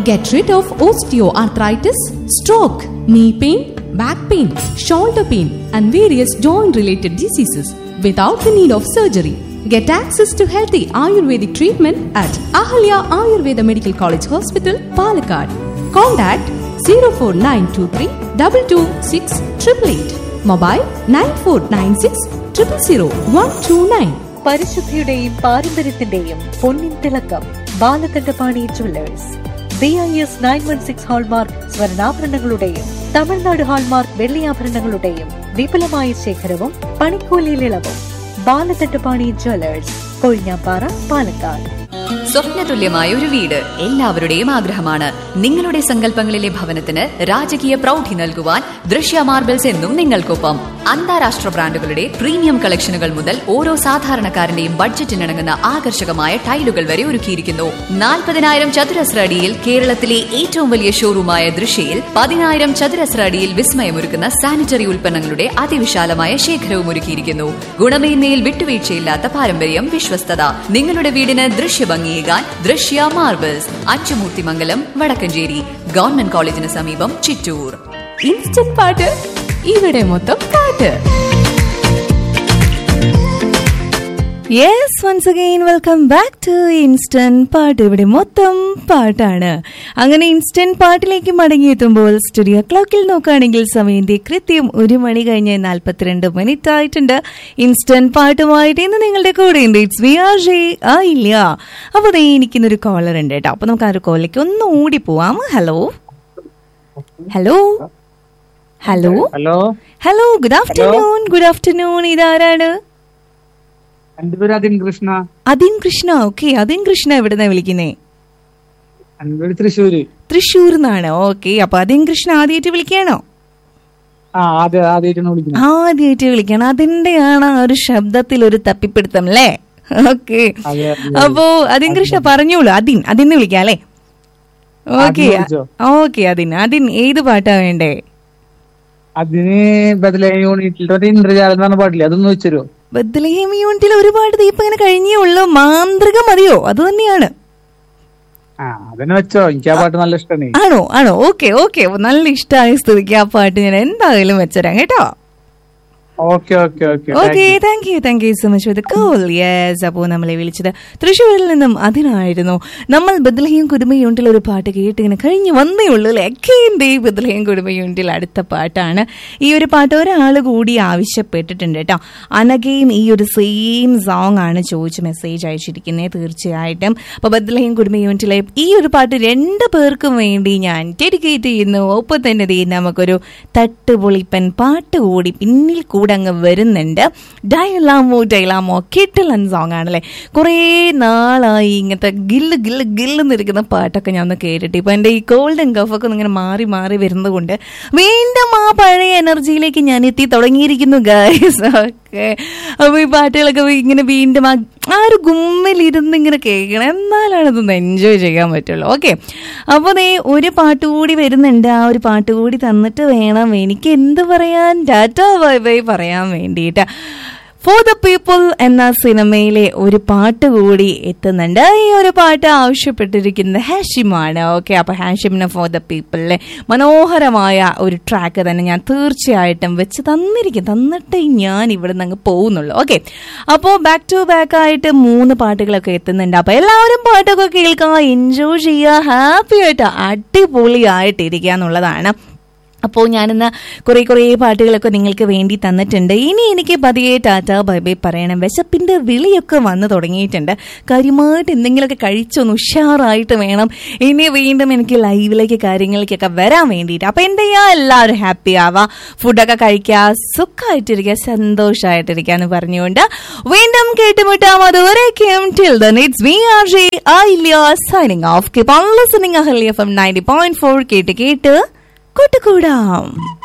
Get rid of osteoarthritis, stroke, knee pain, back pain, shoulder pain, and various joint related diseases without the need of surgery. Get access to healthy Ayurvedic treatment at Ahalya Ayurveda Medical College Hospital, Palakkad. Contact 04923 226 888. Mobile 9496 000 129. പരിശുദ്ധിയുടെയും പാരമ്പര്യത്തിന്റെയും പൊന്നിൻ തിളക്കം Balakandapani jewellers B I S nine one six hallmark സ്വർണ്ണാഭരണങ്ങളുടെയും Tamilnadu hallmark വെള്ളിയാഭരണങ്ങളുടെയും വിപുലമായ ശേഖരവും പണിക്കൂലിയിൽ ഇളവും ബാലകണ്ഠപാണി ജുവല്ലേഴ്സ് കൊഴിഞ്ഞാപ്പാറ പാലക്കാട് സ്വപ്നതുല്യമായ ഒരു വീട് എല്ലാവരുടെയും ആഗ്രഹമാണ് നിങ്ങളുടെ സങ്കല്പങ്ങളിലെ ഭവനത്തിന് രാജകീയ പ്രൗഢി നൽകുവാൻ ദൃശ്യ മാർബിൾസ് എന്നും നിങ്ങൾക്കൊപ്പം അന്താരാഷ്ട്ര ബ്രാൻഡുകളുടെ പ്രീമിയം കളക്ഷനുകൾ മുതൽ ഓരോ സാധാരണക്കാരന്റെയും ബഡ്ജറ്റിനിണങ്ങുന്ന ആകർഷകമായ ടൈലുകൾ വരെ ഒരുക്കിയിരിക്കുന്നു നാൽപ്പതിനായിരം ചതുരശ്ര അടിയിൽ കേരളത്തിലെ ഏറ്റവും വലിയ ഷോറൂമായ ദൃശ്യയിൽ പതിനായിരം ചതുരശ്ര അടിയിൽ വിസ്മയമൊരുക്കുന്ന സാനിറ്ററി ഉൽപ്പന്നങ്ങളുടെ അതിവിശാലമായ ശേഖരവും ഒരുക്കിയിരിക്കുന്നു ഗുണമേന്മയിൽ വിട്ടുവീഴ്ചയില്ലാത്ത പാരമ്പര്യം വിശ്വസ്തത നിങ്ങളുടെ വീടിന് ദൃശ്യഭംഗിയേകാൻ ദൃശ്യ മാർബിൾസ് അച്ചുമൂർത്തിമംഗലം വടക്കഞ്ചേരി ഗവൺമെന്റ് കോളേജിന് സമീപം ചിറ്റൂർ ഇൻസ്റ്റന്റ് പാട്ട് ഇവിടെ മൊത്തം പാട്ട് yes once again welcome back to instant പാട്ട് ഇവിടെ മൊത്തം പാട്ടാണ് അങ്ങനെ ഇൻസ്റ്റന്റ് പാട്ടിലേക്ക് മടങ്ങിയെത്തുമ്പോൾ സ്റ്റുഡിയോ ക്ലോക്കിൽ നോക്കുകയാണെങ്കിൽ സമയം ദേ കൃത്യം ഒരു മണി കഴിഞ്ഞ് നാൽപ്പത്തിരണ്ട് മിനിറ്റ് ആയിട്ടുണ്ട് ഇൻസ്റ്റന്റ് പാട്ടുമായിട്ട് ഇന്ന് നിങ്ങളുടെ കൂടെ ഉണ്ട് ഇറ്റ്സ് വി ആർ ജെ ആ ഇല്ല അപ്പൊ ദേ എനിക്കിന്നൊരു കോളർ ഉണ്ട് കേട്ടോ അപ്പൊ നമുക്ക് ആ ഒരു കോളിലേക്ക് ഒന്ന് ഓടി പോവാം hello hello hello hello hello good afternoon good afternoon ഇതാരാണ് എന്റെ പേര് അതിൻ കൃഷ്ണ അതിൻ കൃഷ്ണ ഓക്കെ അതിൻ കൃഷ്ണ എവിടുന്നാ വിളിക്കുന്നേ എന്റെ പേര് തൃശ്ശൂര് തൃശ്ശൂർ നിന്നാണ് ഓക്കെ അപ്പൊ അതിൻ കൃഷ്ണ ആദ്യമായിട്ട് വിളിക്കാണോ ആ ആദ്യം ആദ്യമായിട്ടാണ് വിളിക്കുന്നത് ആദ്യമായിട്ട് വിളിക്കണം അതിന്റെയാണ് ആ ഒരു ശബ്ദത്തിൽ ഒരു തപ്പിപ്പിടുത്തം അല്ലേ ഓക്കെ അതെ, അതെ. അപ്പോ അതിൻ കൃഷ്ണ പറഞ്ഞോളൂ അതിൻ അതിന് വിളിക്കാം അല്ലേ ഓക്കെ അതിൻ വിളിച്ചോ? ഓക്കെ അതിൻ അതിൻ ഏത് പാട്ടാ വേണ്ടേ അതിന് ബദല യൂണിറ്റിൽ മറ്റേ ഇന്ദ്രജാലം എന്ന് പറഞ്ഞ പാട്ടില്ലേ അതൊന്ന് വെച്ചുതരുമോ ബദ്ലഹേം യൂണിറ്റിൽ ഒരുപാട് ദീപം ഇങ്ങനെ കഴിഞ്ഞേ ഉള്ളൂ മാന്ത്രികം മതിയോ അത് തന്നെയാണ് ആ അതന്നെ വെച്ചോ എനിക്ക് ആ പാട്ട് നല്ല ഇഷ്ടമാണ് ആണോ ആണോ ഓക്കെ ഓക്കെ നല്ല ഇഷ്ടമായ സ്ഥിതിക്ക് ആ പാട്ട് ഞാൻ എന്തായാലും വെച്ചുതരാം കേട്ടോ okay okay okay okay thank you thank you so much for the call yes അപ്പോൾ നമ്മളെ വിളിച്ചത് തൃശ്ശൂരിൽ നിന്നും അതിനായിരുന്നു നമ്മൾ ബദ്ലഹയും കുടുംബ യൂണിറ്റിൽ ഒരു പാട്ട് കേട്ട് ഇങ്ങനെ കഴിഞ്ഞ് വന്നേ ഉള്ളൂ അല്ലേ അക്കേന്റെ ബദ്ലഹയും കുടുംബ യൂണിറ്റിൽ അടുത്ത പാട്ടാണ് ഈ ഒരു പാട്ട് ഒരാൾ കൂടി ആവശ്യപ്പെട്ടിട്ടുണ്ട് കേട്ടോ അനഘയും ഈ ഒരു സെയിം സോങ് ആണ് ചോദിച്ച് മെസ്സേജ് അയച്ചിരിക്കുന്നത് തീർച്ചയായിട്ടും അപ്പോൾ ബദ്ലഹയും കുടുംബ യൂണിറ്റിലെ ഈ ഒരു പാട്ട് രണ്ട് പേർക്കും വേണ്ടി ഞാൻ ഡെഡിക്കേറ്റ് ചെയ്യുന്നു ഒപ്പം തന്നെ ദേ നമുക്കൊരു തട്ടുപൊളിപ്പൻ പാട്ട് കൂടി പിന്നിൽ കൂടെ അങ്ങ് വരുന്നുണ്ട് ഡയലാമോ ഡയലാമോ കിട്ടലൻ സോങ് ആണല്ലേ കുറേ നാളായി ഇങ്ങനത്തെ ഗില്ല് ഗില്ല് ഗില്ല് നിൽക്കുന്ന പാട്ടൊക്കെ ഞാൻ ഒന്ന് കേട്ടിട്ട് ഇപ്പൊ എന്റെ ഈ കോൾഡൻ കഫൊക്കെ ഒന്ന് ഇങ്ങനെ മാറി മാറി വരുന്നത് കൊണ്ട് വീണ്ടും ആ പഴയ എനർജിയിലേക്ക് ഞാൻ എത്തി തുടങ്ങിയിരിക്കുന്നു ഗൈസ് ഓക്കെ അപ്പൊ ഈ പാട്ടുകളൊക്കെ ഇങ്ങനെ വീണ്ടും ആ ആ ഒരു ഗുമ്മിലിരുന്ന് ഇങ്ങനെ കേൾക്കണം എന്നാലാണ് ഇതൊന്ന് എൻജോയ് ചെയ്യാൻ പറ്റുള്ളൂ ഓക്കെ അപ്പോൾ ദേ ഒരു പാട്ട് കൂടി വരുന്നുണ്ട് ആ ഒരു പാട്ട് കൂടി തന്നിട്ട് വേണം എനിക്ക് എന്ത് പറയാൻ ടാറ്റ ബൈ ബൈ പറയാൻ വേണ്ടിയിട്ട് ഫോർ ദ പീപ്പിൾ എന്ന സിനിമയിലെ ഒരു പാട്ട് കൂടി എത്തുന്നുണ്ട് ഈ ഒരു പാട്ട് ആവശ്യപ്പെട്ടിരിക്കുന്നത് ഹാഷിമാണ് ഓക്കെ അപ്പൊ ഹാഷിമിന് ഫോർ ദ പീപ്പിളിലെ മനോഹരമായ ഒരു ട്രാക്ക് തന്നെ ഞാൻ തീർച്ചയായിട്ടും വെച്ച് തന്നിരിക്കും തന്നിട്ട് ഞാൻ ഇവിടെ നിന്ന് അങ്ങ് പോകുന്നുള്ളൂ ഓക്കെ അപ്പോൾ ബാക്ക് ടു ബാക്ക് ആയിട്ട് മൂന്ന് പാട്ടുകളൊക്കെ എത്തുന്നുണ്ട് അപ്പൊ എല്ലാവരും പാട്ടൊക്കെ കേൾക്കുക എൻജോയ് ചെയ്യുക ഹാപ്പി ആയിട്ട് അടിപൊളിയായിട്ടിരിക്കുക എന്നുള്ളതാണ് അപ്പോൾ ഞാനിന്ന് കുറേ കുറേ പാട്ടുകളൊക്കെ നിങ്ങൾക്ക് വേണ്ടി തന്നിട്ടുണ്ട് ഇനി എനിക്ക് പതിയെ ടാറ്റ ബൈ ബൈ പറയണം വിശപ്പിന്റെ വിളിയൊക്കെ വന്നു തുടങ്ങിയിട്ടുണ്ട് കാര്യമായിട്ട് എന്തെങ്കിലുമൊക്കെ കഴിച്ചൊന്ന് ഉഷാറായിട്ട് വേണം ഇനി വീണ്ടും എനിക്ക് ലൈവിലേക്ക് കാര്യങ്ങളിലേക്കൊക്കെ വരാൻ വേണ്ടിയിട്ട് അപ്പോൾ എന്ത് ചെയ്യുക എല്ലാവരും ഹാപ്പി ആവാം ഫുഡൊക്കെ കഴിക്കുക സുഖമായിട്ടിരിക്കുക സന്തോഷമായിട്ടിരിക്കുക എന്ന് പറഞ്ഞുകൊണ്ട് വീണ്ടും കേട്ടുമുട്ടാം അതുവരേക്കും till then it's V R J I signing off keep on listening Ahalya F M ninety point four കേട്ട് കേട്ട് കൂട്ടുകൂടാം